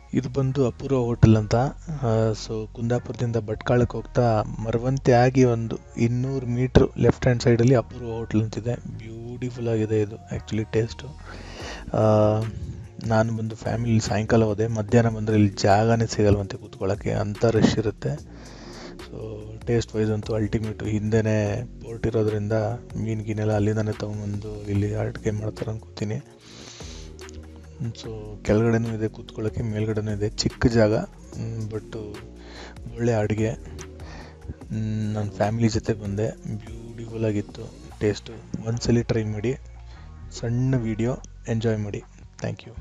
ಇದು ಬಂದು ಅಪೂರ್ವ ಹೋಟೆಲ್ ಅಂತ ಸೊ ಕುಂದಾಪುರದಿಂದ ಭಟ್ಕಳಕ್ಕೆ ಹೋಗ್ತಾ ಮರವಂತೆ ಆಗಿ ಒಂದು ಇನ್ನೂರು ಮೀಟ್ರ್ ಲೆಫ್ಟ್ ಹ್ಯಾಂಡ್ ಸೈಡಲ್ಲಿ ಅಪೂರ್ವ ಹೋಟೆಲ್ ಅಂತಿದೆ ಬ್ಯೂಟಿಫುಲ್ ಆಗಿದೆ ಇದು ಆ್ಯಕ್ಚುಲಿ ಟೇಸ್ಟು ನಾನು ಬಂದು ಫ್ಯಾಮಿಲಿ ಸಾಯಂಕಾಲ ಹೋದೆ ಮಧ್ಯಾಹ್ನ ಬಂದರೆ ಇಲ್ಲಿ ಜಾಗನೇ ಸಿಗಲ್ವಂತೆ ಕೂತ್ಕೊಳ್ಳೋಕ್ಕೆ ಅಂಥ ರಶ್ ಇರುತ್ತೆ ಸೊ ಟೇಸ್ಟ್ ವೈಸ್ ಅಂತೂ ಅಲ್ಟಿಮೇಟು ಹಿಂದೆನೇ ಪೋರ್ಟ್ ಇರೋದ್ರಿಂದ ಮೀನು ಗೀನೆಲ್ಲ ಅಲ್ಲಿಂದನೇ ತೊಗೊಂಬಂದು ಇಲ್ಲಿ ಅಡುಗೆ ಮಾಡ್ತಾರೆ ಅನ್ಕೋತೀನಿ ಸೊ ಕೆಳಗಡೆನೂ ಇದೆ ಕೂತ್ಕೊಳ್ಳೋಕ್ಕೆ ಮೇಲ್ಗಡೆನೂ ಇದೆ ಚಿಕ್ಕ ಜಾಗ ಬಟ್ಟು ಒಳ್ಳೆ ಅಡುಗೆ ನನ್ನ ಫ್ಯಾಮಿಲಿ ಜೊತೆ ಬಂದೆ ಬ್ಯೂಟಿಫುಲ್ ಆಗಿತ್ತು ಟೇಸ್ಟು ಒಂದ್ಸಲಿ ಟ್ರೈ ಮಾಡಿ ಸಣ್ಣ ವೀಡಿಯೋ ಎಂಜಾಯ್ ಮಾಡಿ ಥ್ಯಾಂಕ್ ಯು